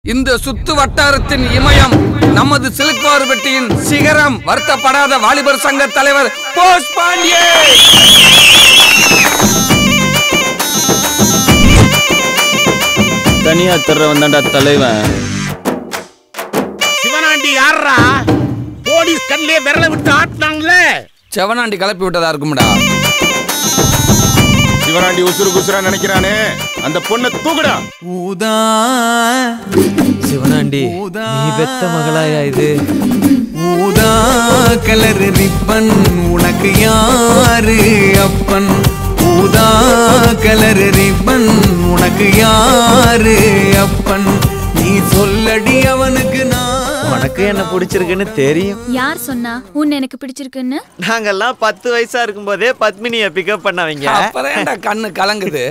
இந்த சுத்து வட்டாரத்தின் இமயம் நமது சிலுக்குவார்பட்டியின் சிகரம் வருத்தப்படாத வாலிபர் சங்க தலைவர் போஸ் பாண்டியே தனியா தர்றவன் தான்டா தலைவன் சிவனாண்டி யாரா போலீஸ் கண்ணிலே விரல விட்டு ஆட்டினாங்களே செவனாண்டி கிளப்பி விட்டதா இருக்கும்டா சிவராண்டி உசுறு குசுரா நினைக்கிறானே அந்த பொண்ணை தூக்குடா ஊதா சிவனாண்டி நீ பெத்த மகளாயா இது ஊதா கலர் ரிப்பன் உனக்கு யாரு அப்பன் ஊதா கலர் ரிப்பன் உனக்கு யாரு அப்பன் நீ சொல்லடி அவனுக்கு நான் உனக்கு என்ன பிடிச்சிருக்குன்னு தெரியும் யார் சொன்னா உன்னை எனக்கு பிடிச்சிருக்குன்னு நாங்கெல்லாம் பத்து வயசா இருக்கும்போதே பத்மினிய பிக்கப் பண்ணவங்க அப்புறம் ஏன்டா கண்ணு கலங்குது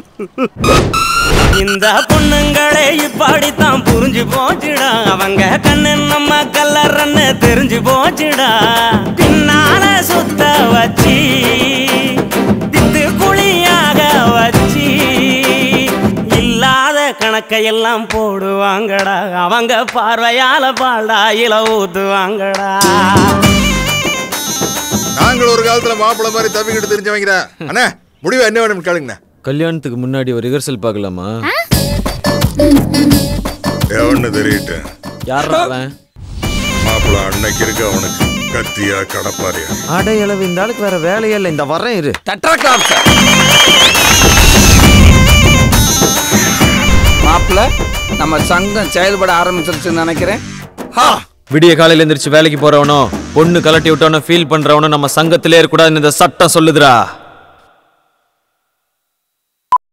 இந்த பொண்ணுங்களே இப்படித்தான் புரிஞ்சு போச்சுடா அவங்க கண்ணு நம்ம கல்லறன்னு தெரிஞ்சு போச்சுடா பின்னால சுத்த வச்சு தித்து குழியாக வச்சு இல்லாத கணக்கையெல்லாம் போடுவாங்கடா அவங்க பார்வையால பால்டா இல ஊத்துவாங்கடா நாங்கள் ஒரு காலத்துல மாப்பிள்ளை மாதிரி தப்பிக்கிட்டு தெரிஞ்சவங்க அண்ணா முடிவு என்ன வேணும் கேளுங்கண்ணா கல்யாணத்துக்கு முன்னாடி ஒரு ரிஹர்சல் பார்க்கலாமா எவன்னு தெரியட்டு யாரா அவன் மாப்பிள்ளை அன்னைக்கு இருக்கு அவனுக்கு கத்தியா கடப்பாரியா அடை அளவு இந்த ஆளுக்கு வேற வேலையே இல்லை இந்த வரேன் இரு டெட்ராகிராப் சார் மாப்பிள்ள நம்ம சங்கம் செயல்பட ஆரம்பிச்சிருச்சுன்னு நினைக்கிறேன் ஹா விடிய காலையில எந்திரிச்சு வேலைக்கு போறவனோ பொண்ணு கலட்டி விட்டவனோ ஃபீல் பண்றவனோ நம்ம சங்கத்திலே இருக்கக்கூடாதுன்னு இந்த சட்டம் சொல்லுதுடா